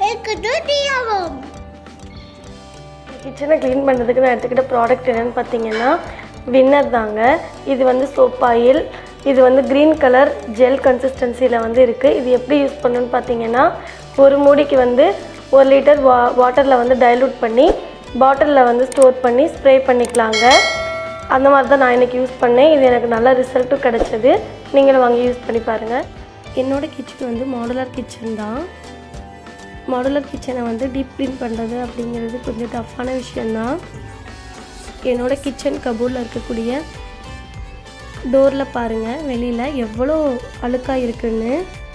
இருக்கட்டும் கிச்சனை க்ளீன் பண்ணுறதுக்கு நான் எடுத்துக்கிட்ட ப்ராடக்ட் என்னென்னு பார்த்தீங்கன்னா வின்னர் தாங்க இது வந்து சோப் ஆயில் இது வந்து க்ரீன் கலர் ஜெல் கன்சிஸ்டன்சியில் வந்து இருக்குது இது எப்படி யூஸ் பண்ணணும்னு பார்த்தீங்கன்னா ஒரு மூடிக்கு வந்து ஒரு லிட்டர் வா வாட்டரில் வந்து டைலூட் பண்ணி பாட்டிலில் வந்து ஸ்டோர் பண்ணி ஸ்ப்ரே பண்ணிக்கலாங்க அந்த மாதிரி தான் நான் இன்றைக்கி யூஸ் பண்ணேன் இது எனக்கு நல்ல ரிசல்ட்டும் கிடச்சிது நீங்களும் வாங்கி யூஸ் பண்ணி பாருங்கள் என்னோடய கிச்சன் வந்து மாடுலர் கிச்சன் தான் மாடுலர் கிச்சனை வந்து டீப் க்ளீன் பண்ணுறது அப்படிங்கிறது கொஞ்சம் டஃப்பான விஷயந்தான் என்னோடய கிச்சன் கபூரில் இருக்கக்கூடிய டோரில் பாருங்கள் வெளியில் எவ்வளோ அழுக்காக இருக்குன்னு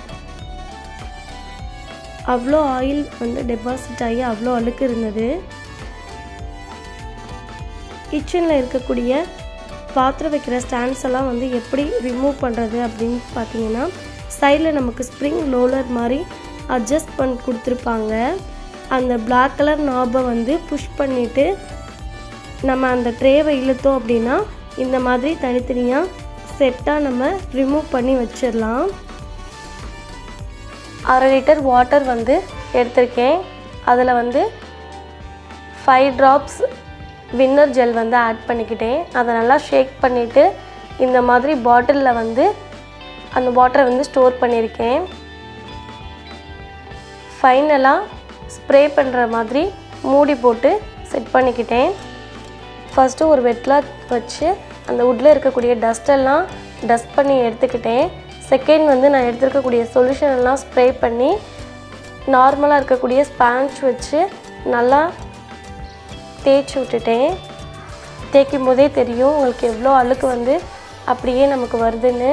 அவ்வளோ ஆயில் வந்து டெபாசிட் ஆகி அவ்வளோ அழுக்கு இருந்தது கிச்சனில் இருக்கக்கூடிய பாத்திரம் வைக்கிற ஸ்டாண்ட்ஸ் எல்லாம் வந்து எப்படி ரிமூவ் பண்ணுறது அப்படின்னு பார்த்தீங்கன்னா சைடில் நமக்கு ஸ்ப்ரிங் ரோலர் மாதிரி அட்ஜஸ்ட் பண்ணி கொடுத்துருப்பாங்க அந்த Black கலர் நாபை வந்து புஷ் பண்ணிவிட்டு நம்ம அந்த ட்ரேவை இழுத்தோம் அப்படின்னா இந்த மாதிரி தனித்தனியாக செட்டாக நம்ம ரிமூவ் பண்ணி வச்சிடலாம் அரை லிட்டர் வாட்டர் வந்து எடுத்திருக்கேன் அதில் வந்து ஃபைவ் ட்ராப்ஸ் வின்னர் ஜெல் வந்து ஆட் பண்ணிக்கிட்டேன் அதை நல்லா ஷேக் பண்ணிவிட்டு இந்த மாதிரி பாட்டிலில் வந்து அந்த வாட்டரை வந்து ஸ்டோர் பண்ணியிருக்கேன் ஃபைனலாக ஸ்ப்ரே பண்ணுற மாதிரி மூடி போட்டு செட் பண்ணிக்கிட்டேன் ஃபஸ்ட்டு ஒரு வெட்லாத் வச்சு அந்த உட்டில் இருக்கக்கூடிய டஸ்டெல்லாம் டஸ்ட் பண்ணி எடுத்துக்கிட்டேன் செகண்ட் வந்து நான் எடுத்துருக்கக்கூடிய சொல்யூஷன் எல்லாம் ஸ்ப்ரே பண்ணி நார்மலாக இருக்கக்கூடிய ஸ்பாஞ்ச் வச்சு நல்லா தேய்ச்சி விட்டுட்டேன் தேய்க்கும் போதே தெரியும் உங்களுக்கு எவ்வளோ அழுக்கு வந்து அப்படியே நமக்கு வருதுன்னு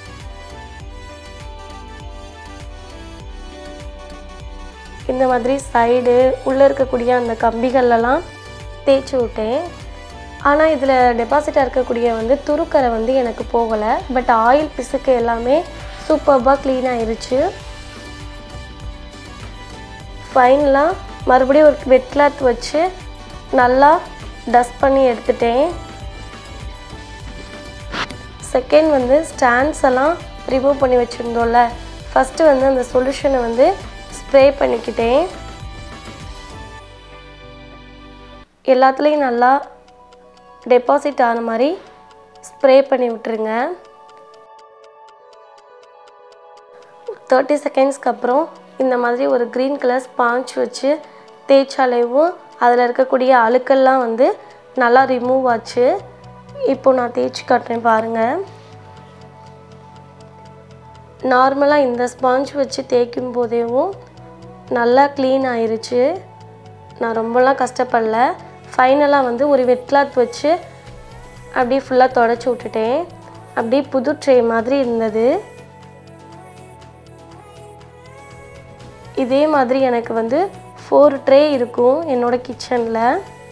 இந்த மாதிரி சைடு உள்ளே இருக்கக்கூடிய அந்த கம்பிகள்லாம் தேய்ச்சி விட்டேன் ஆனால் இதில் டெபாசிட்டாக இருக்கக்கூடிய வந்து துருக்கரை வந்து எனக்கு போகலை பட் ஆயில் பிசுக்கு எல்லாமே சூப்பர்பாக க்ளீன் ஆயிருச்சு ஃபைனலாக மறுபடியும் ஒரு வெட் கிளாத் வச்சு நல்லா டஸ்ட் பண்ணி எடுத்துட்டேன் செகண்ட் வந்து ஸ்டாண்ட்ஸ் எல்லாம் ரிமூவ் பண்ணி வச்சுருந்தோம்ல ஃபஸ்ட்டு வந்து அந்த சொல்யூஷனை வந்து ஸ்ப்ரே பண்ணிக்கிட்டேன் எல்லாத்துலேயும் நல்லா டெபாசிட் ஆன மாதிரி ஸ்ப்ரே பண்ணி விட்டுருங்க தேர்ட்டி செகண்ட்ஸ்க்கு அப்புறம் இந்த மாதிரி ஒரு க்ரீன் கலர் ஸ்பாஞ்ச் வச்சு தேய்ச்சாலேவும் அதில் இருக்கக்கூடிய அழுக்கெல்லாம் வந்து நல்லா ரிமூவ் ஆச்சு இப்போ நான் தேய்ச்சி காட்டுறேன் பாருங்கள் நார்மலாக இந்த ஸ்பாஞ்ச் வச்சு தேய்க்கும் போதேவும் நல்லா க்ளீன் ஆயிருச்சு நான் ரொம்பலாம் கஷ்டப்படல ஃபைனலாக வந்து ஒரு வெட் கிளாத் வச்சு அப்படியே ஃபுல்லாக தொடச்சி விட்டுட்டேன் அப்படியே புது ட்ரே மாதிரி இருந்தது இதே மாதிரி எனக்கு வந்து ஃபோர் ட்ரே இருக்கும் என்னோட கிச்சனில்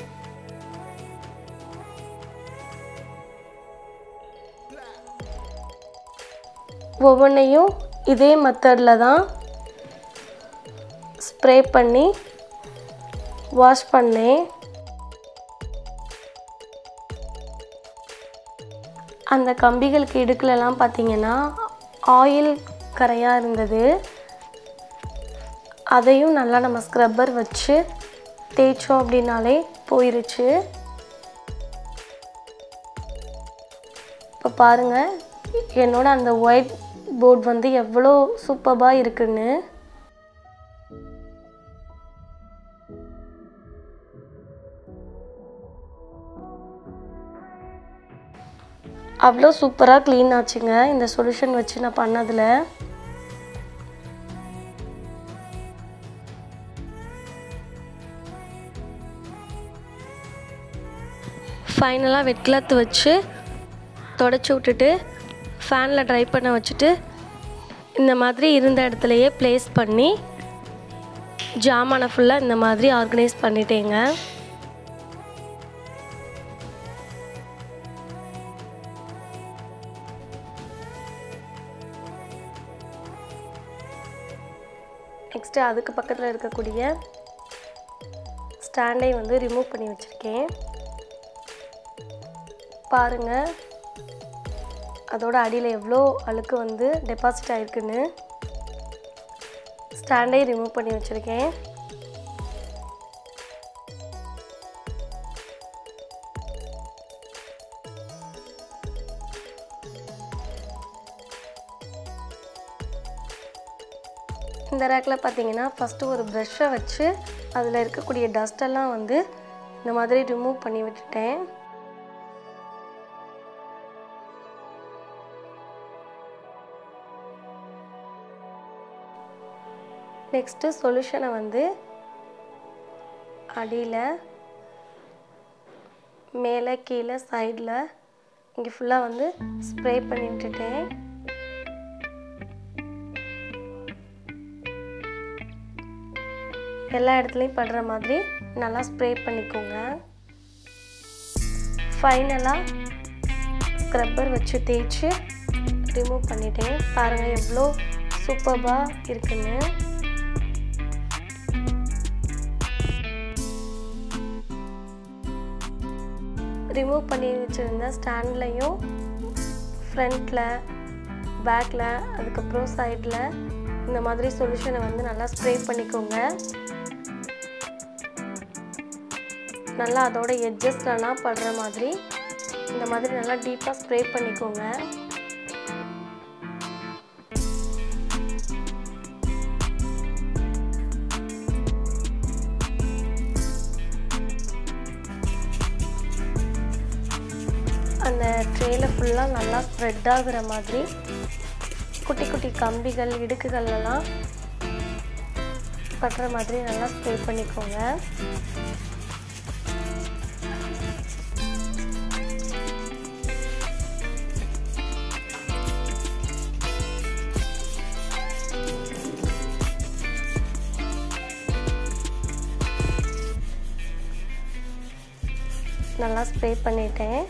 ஒவ்வொன்றையும் இதே மெத்தடில் தான் ஸ்ப்ரே பண்ணி வாஷ் பண்ணேன் அந்த கம்பிகளுக்கு இடுக்குலலாம் பார்த்தீங்கன்னா ஆயில் கரையாக இருந்தது அதையும் நல்லா நம்ம ஸ்க்ரப்பர் வச்சு தேய்ச்சோம் அப்படின்னாலே போயிருச்சு இப்போ பாருங்கள் என்னோட அந்த ஒயிட் போர்ட் வந்து எவ்வளோ சூப்பராக இருக்குன்னு அவ்வளோ சூப்பராக க்ளீன் ஆச்சுங்க இந்த சொல்யூஷன் வச்சு நான் பண்ணதில் ஃபைனலாக வெட் கிளாத் வச்சு தொடச்சி விட்டுட்டு ஃபேனில் ட்ரை பண்ண வச்சுட்டு இந்த மாதிரி இருந்த இடத்துலையே ப்ளேஸ் பண்ணி ஜாமானை ஃபுல்லாக இந்த மாதிரி ஆர்கனைஸ் பண்ணிட்டேங்க நெக்ஸ்ட்டு அதுக்கு பக்கத்தில் இருக்கக்கூடிய ஸ்டாண்டை வந்து ரிமூவ் பண்ணி வச்சுருக்கேன் பாருங்கள் அதோட அடியில் எவ்வளோ அழுக்கு வந்து டெபாசிட் ஆகிருக்குன்னு ஸ்டாண்டை ரிமூவ் பண்ணி வச்சுருக்கேன் இந்த ரேக்கில் பார்த்தீங்கன்னா ஃபஸ்ட்டு ஒரு ப்ரெஷ்ஷை வச்சு அதில் இருக்கக்கூடிய டஸ்டெல்லாம் வந்து இந்த மாதிரி ரிமூவ் பண்ணி விட்டுட்டேன் நெக்ஸ்ட்டு சொல்யூஷனை வந்து அடியில் மேலே கீழே சைடில் இங்கே ஃபுல்லாக வந்து ஸ்ப்ரே பண்ணி விட்டுட்டேன் எல்லா இடத்துலையும் படுற மாதிரி நல்லா ஸ்ப்ரே பண்ணிக்கோங்க ஃபைனலாக ஸ்க்ரப்பர் வச்சு தேய்ச்சி ரிமூவ் பண்ணிட்டேன் பாருங்கள் எவ்வளோ சூப்பர்பாக இருக்குன்னு ரிமூவ் பண்ணி வச்சுருந்த ஸ்டாண்ட்லையும் ஃப்ரண்ட்டில் பேக்கில் அதுக்கப்புறம் சைடில் இந்த மாதிரி சொல்யூஷனை வந்து நல்லா ஸ்ப்ரே பண்ணிக்கோங்க நல்லா அதோட எட்ஜஸ்ட்லலாம் படுற மாதிரி இந்த மாதிரி நல்லா டீப்பாக ஸ்ப்ரே பண்ணிக்கோங்க அந்த ட்ரேயில் ஃபுல்லாக நல்லா ஸ்ப்ரெட் ஆகுற மாதிரி குட்டி குட்டி கம்பிகள் இடுக்குகள் எல்லாம் படுற மாதிரி நல்லா ஸ்ப்ரே பண்ணிக்கோங்க நல்லா ஸ்ப்ரே பண்ணிட்டேன்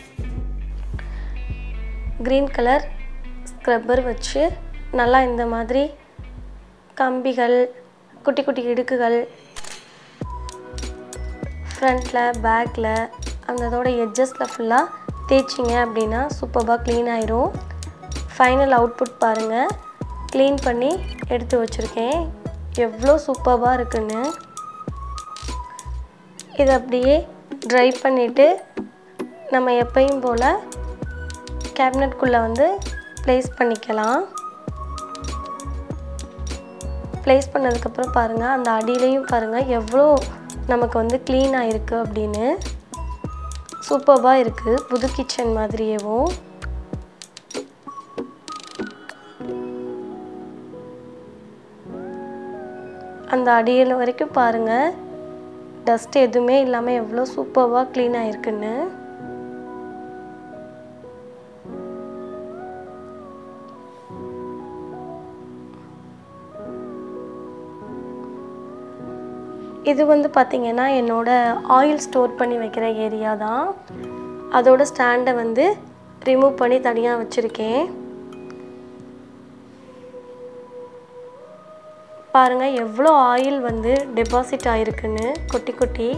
க்ரீன் கலர் ஸ்க்ரப்பர் வச்சு நல்லா இந்த மாதிரி கம்பிகள் குட்டி குட்டி இடுக்குகள் ஃப்ரண்ட்டில் பேக்கில் அந்த அதோட எட்ஜஸில் ஃபுல்லாக தேய்ச்சிங்க அப்படின்னா சூப்பராக க்ளீன் ஆயிரும் ஃபைனல் அவுட்புட் பாருங்கள் க்ளீன் பண்ணி எடுத்து வச்சுருக்கேன் எவ்வளோ சூப்பராக இருக்குன்னு இதை அப்படியே ட்ரை பண்ணிவிட்டு நம்ம எப்பயும் போல் கேபினட்குள்ளே வந்து ப்ளேஸ் பண்ணிக்கலாம் ப்ளேஸ் பண்ணதுக்கப்புறம் பாருங்கள் அந்த அடியிலையும் பாருங்கள் எவ்வளோ நமக்கு வந்து க்ளீன் ஆகிருக்கு அப்படின்னு சூப்பராக இருக்குது புது கிச்சன் மாதிரியேவும் அந்த அடியில் வரைக்கும் பாருங்கள் டஸ்ட் எதுவுமே இல்லாமல் எவ்வளோ சூப்பராக க்ளீன் ஆகிருக்குன்னு இது வந்து பார்த்திங்கன்னா என்னோடய ஆயில் ஸ்டோர் பண்ணி வைக்கிற ஏரியா தான் அதோட ஸ்டாண்டை வந்து ரிமூவ் பண்ணி தனியாக வச்சுருக்கேன் பாருங்கள் எவ்வளோ ஆயில் வந்து டெபாசிட் ஆகிருக்குன்னு கொட்டி கொட்டி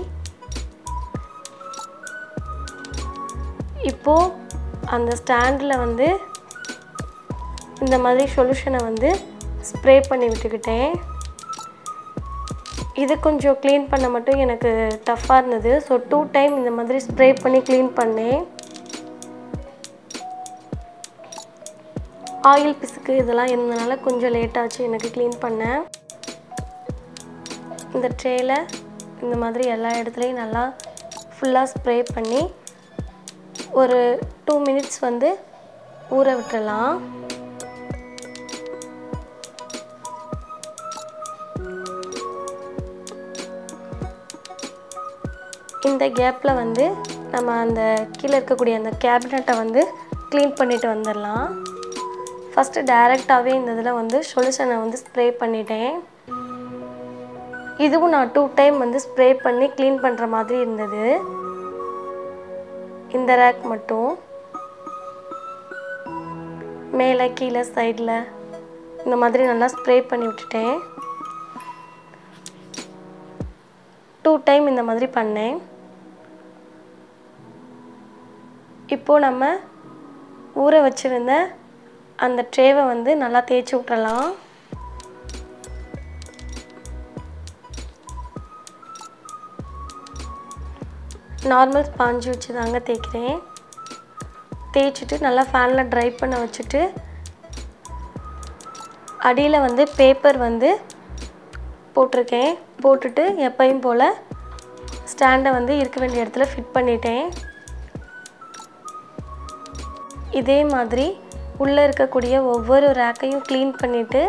இப்போது அந்த ஸ்டாண்டில் வந்து இந்த மாதிரி சொல்யூஷனை வந்து ஸ்ப்ரே பண்ணி விட்டுக்கிட்டேன் இது கொஞ்சம் க்ளீன் பண்ண மட்டும் எனக்கு டஃப்பாக இருந்தது ஸோ டூ டைம் இந்த மாதிரி ஸ்ப்ரே பண்ணி க்ளீன் பண்ணேன் ஆயில் பிசுக்கு இதெல்லாம் இருந்தனால கொஞ்சம் லேட்டாச்சு எனக்கு க்ளீன் பண்ணேன் இந்த ட்ரேயில் இந்த மாதிரி எல்லா இடத்துலையும் நல்லா ஃபுல்லாக ஸ்ப்ரே பண்ணி ஒரு டூ மினிட்ஸ் வந்து ஊற விட்டுறலாம் இந்த கேப்பில் வந்து நம்ம அந்த கீழே இருக்கக்கூடிய அந்த கேபினட்டை வந்து க்ளீன் பண்ணிட்டு வந்துடலாம் ஃபஸ்ட்டு டைரெக்டாகவே இந்த இதில் வந்து சொல்யூஷனை வந்து ஸ்ப்ரே பண்ணிட்டேன் இதுவும் நான் டூ டைம் வந்து ஸ்ப்ரே பண்ணி க்ளீன் பண்ணுற மாதிரி இருந்தது இந்த ரேக் மட்டும் மேலே கீழே சைடில் இந்த மாதிரி நல்லா ஸ்ப்ரே பண்ணி விட்டுட்டேன் டூ டைம் இந்த மாதிரி பண்ணேன் இப்போது நம்ம ஊற வச்சுருந்த அந்த ட்ரேவை வந்து நல்லா தேய்ச்சி விட்டுறலாம் நார்மல் ஸ்பாஞ்சு வச்சு தாங்க தேய்க்கிறேன் தேய்ச்சிட்டு நல்லா ஃபேனில் ட்ரை பண்ண வச்சுட்டு அடியில் வந்து பேப்பர் வந்து போட்டிருக்கேன் போட்டுட்டு எப்பயும் போல் ஸ்டாண்டை வந்து இருக்க வேண்டிய இடத்துல ஃபிட் பண்ணிட்டேன் இதே மாதிரி உள்ளே இருக்கக்கூடிய ஒவ்வொரு ரேக்கையும் க்ளீன் பண்ணிவிட்டு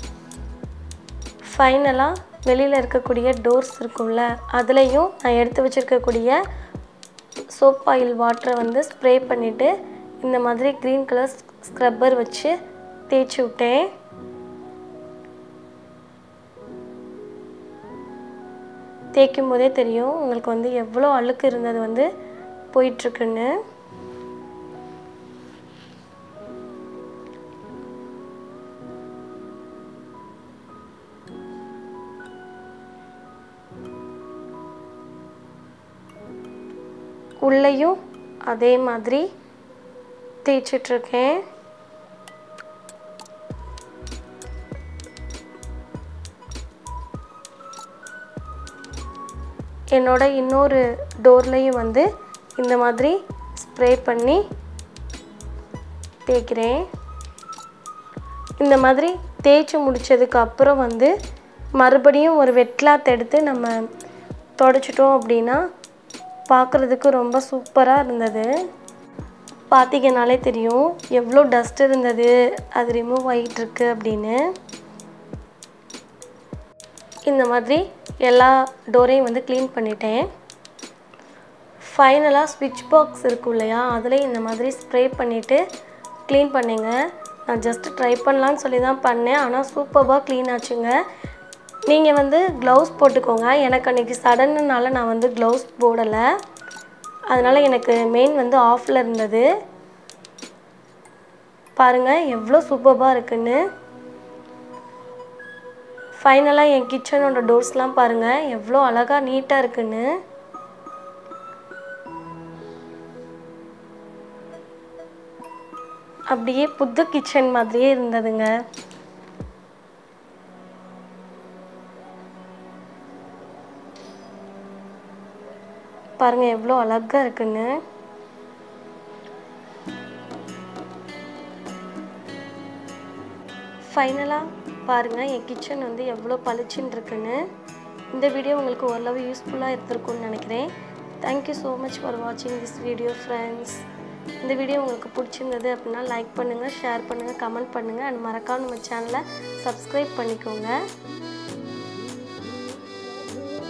ஃபைனலாக வெளியில் இருக்கக்கூடிய டோர்ஸ் இருக்கும்ல அதுலேயும் நான் எடுத்து வச்சுருக்கக்கூடிய சோப் ஆயில் வாட்டரை வந்து ஸ்ப்ரே பண்ணிவிட்டு இந்த மாதிரி க்ரீன் கலர் ஸ்க்ரப்பர் வச்சு தேய்ச்சி விட்டேன் தேய்க்கும் போதே தெரியும் உங்களுக்கு வந்து எவ்வளோ அழுக்கு இருந்தது வந்து போயிட்டுருக்குன்னு உள்ளேயும் அதே மாதிரி தேய்ச்சிட்ருக்கேன் என்னோட இன்னொரு டோர்லேயும் வந்து இந்த மாதிரி ஸ்ப்ரே பண்ணி தேய்க்கிறேன் இந்த மாதிரி தேய்ச்சி முடித்ததுக்கு அப்புறம் வந்து மறுபடியும் ஒரு வெட்லாத் எடுத்து நம்ம தொடச்சிட்டோம் அப்படின்னா பார்க்குறதுக்கு ரொம்ப சூப்பராக இருந்தது பார்த்தீங்கனாலே தெரியும் எவ்வளோ டஸ்ட் இருந்தது அது ரிமூவ் ஆகிட்டுருக்கு அப்படின்னு இந்த மாதிரி எல்லா டோரையும் வந்து க்ளீன் பண்ணிட்டேன் ஃபைனலாக ஸ்விட்ச் பாக்ஸ் இருக்கும் இல்லையா அதில் இந்த மாதிரி ஸ்ப்ரே பண்ணிவிட்டு க்ளீன் பண்ணிங்க நான் ஜஸ்ட்டு ட்ரை பண்ணலான்னு சொல்லி தான் பண்ணேன் ஆனால் சூப்பராக க்ளீன் ஆச்சுங்க நீங்கள் வந்து க்ளவுஸ் போட்டுக்கோங்க எனக்கு அன்றைக்கி சடன்னுனால நான் வந்து க்ளவுஸ் போடலை அதனால் எனக்கு மெயின் வந்து ஆஃபில் இருந்தது பாருங்கள் எவ்வளோ சூப்பராக இருக்குன்னு ஃபைனலாக என் கிச்சனோட டோர்ஸ்லாம் பாருங்கள் எவ்வளோ அழகாக நீட்டாக இருக்குன்னு அப்படியே புது கிச்சன் மாதிரியே இருந்ததுங்க பாருங்க எவ்வளோ அழகா இருக்குன்னு ஃபைனலாக பாருங்கள் என் கிச்சன் வந்து எவ்வளோ பளிச்சுன்னு இருக்குன்னு இந்த வீடியோ உங்களுக்கு ஓரளவு யூஸ்ஃபுல்லாக இருந்திருக்கும்னு நினைக்கிறேன் தேங்க்யூ ஸோ மச் ஃபார் வாட்சிங் திஸ் வீடியோ ஃப்ரெண்ட்ஸ் இந்த வீடியோ உங்களுக்கு பிடிச்சிருந்தது அப்படின்னா லைக் பண்ணுங்கள் ஷேர் பண்ணுங்கள் கமெண்ட் பண்ணுங்கள் அண்ட் மறக்காம நம்ம சேனலை சப்ஸ்கிரைப் பண்ணிக்கோங்க